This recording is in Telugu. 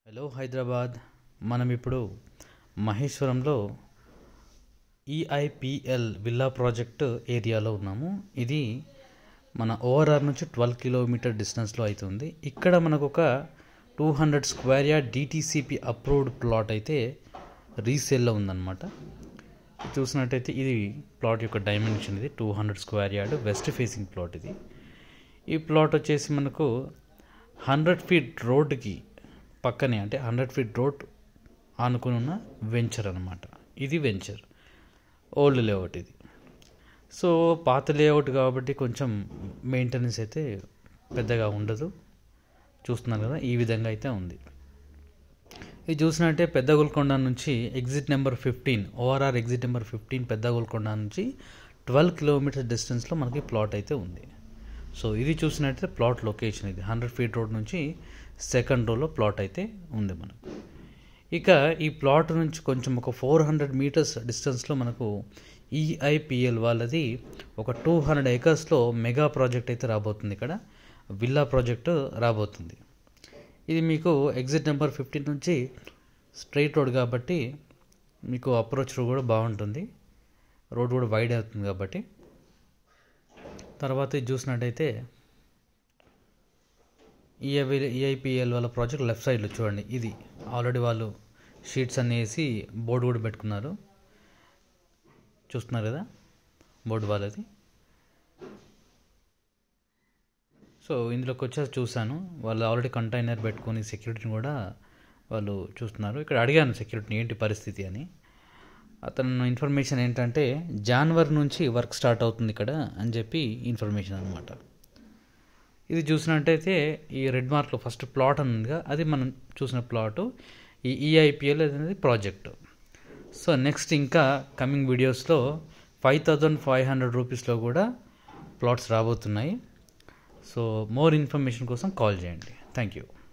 హలో హైదరాబాద్ మనం ఇప్పుడు మహేశ్వరంలో ఈఐపిఎల్ విల్లా ప్రాజెక్ట్ ఏరియాలో ఉన్నాము ఇది మన ఓఆర్ఆర్ నుంచి ట్వెల్వ్ కిలోమీటర్ డిస్టెన్స్లో అవుతుంది ఇక్కడ మనకు ఒక two hundred square yard DTCP approved plot అయితే రీసేల్లో ఉందన్నమాట చూసినట్టయితే ఇది ప్లాట్ యొక్క డైమెన్షన్ ఇది two hundred square yard west facing plot ఇది ఈ ప్లాట్ వచ్చేసి మనకు హండ్రెడ్ ఫీట్ రోడ్కి పక్కనే అంటే హండ్రెడ్ ఫీట్ రోడ్ ఆనుకుని ఉన్న వెంచర్ అనమాట ఇది వెంచర్ ఓల్డ్ లేఅవుట్ ఇది సో పాత లేఅవుట్ కాబట్టి కొంచెం మెయింటెనెన్స్ అయితే పెద్దగా ఉండదు చూస్తున్నారు కదా ఈ విధంగా అయితే ఉంది ఇది చూసినట్టే పెద్ద గోల్కొండ నుంచి exit number fifteen ORR exit number fifteen Pedda Golconda నుంచి ట్వెల్వ్ కిలోమీటర్ డిస్టెన్స్లో మనకి ప్లాట్ అయితే ఉంది సో ఇది చూసినట్టయితే ప్లాట్ లొకేషన్ ఇది హండ్రెడ్ ఫీట్ రోడ్ నుంచి సెకండ్ రోలో ప్లాట్ అయితే ఉంది మనకు ఇక ఈ ప్లాట్ నుంచి కొంచెం ఒక ఫోర్ హండ్రెడ్ మీటర్స్ డిస్టెన్స్లో మనకు ఈఐపిఎల్ వాళ్ళది ఒక టూ హండ్రెడ్ ఏకర్స్లో మెగా ప్రాజెక్ట్ అయితే రాబోతుంది ఇక్కడ విల్లా ప్రాజెక్టు రాబోతుంది ఇది మీకు ఎగ్జిట్ నెంబర్ ఫిఫ్టీన్ నుంచి స్ట్రైట్ రోడ్ కాబట్టి మీకు అప్రోచ్ రోడ్ కూడా బాగుంటుంది రోడ్ కూడా వైడ్ అవుతుంది కాబట్టి తర్వాత ఇది చూసినట్టయితే ఈఐపి ఈఐపిఎల్ వాళ్ళ ప్రాజెక్ట్ లెఫ్ట్ సైడ్లో చూడండి ఇది ఆల్రెడీ వాళ్ళు షీట్స్ అన్నీ వేసి బోర్డు కూడా పెట్టుకున్నారు చూస్తున్నారు కదా బోర్డు వాళ్ళది సో ఇందులోకి వచ్చేసి చూశాను వాళ్ళు ఆల్రెడీ కంటైనర్ పెట్టుకొని సెక్యూరిటీని కూడా వాళ్ళు చూస్తున్నారు ఇక్కడ అడిగాను సెక్యూరిటీని ఏంటి పరిస్థితి అని అతను ఇన్ఫర్మేషన్ ఏంటంటే జాన్వరి నుంచి వర్క్ స్టార్ట్ అవుతుంది ఇక్కడ అని చెప్పి ఇన్ఫర్మేషన్ అనమాట ఇది చూసినట్టయితే ఈ రెడ్ మార్క్లో ఫస్ట్ ప్లాట్ ఉందిగా అది మనం చూసిన ప్లాటు ఈ ఈఐపిఎల్ అనేది ప్రాజెక్టు సో నెక్స్ట్ ఇంకా కమింగ్ వీడియోస్లో ఫైవ్ థౌజండ్ ఫైవ్ హండ్రెడ్ రూపీస్లో కూడా ప్లాట్స్ రాబోతున్నాయి సో మోర్ ఇన్ఫర్మేషన్ కోసం కాల్ చేయండి థ్యాంక్ యూ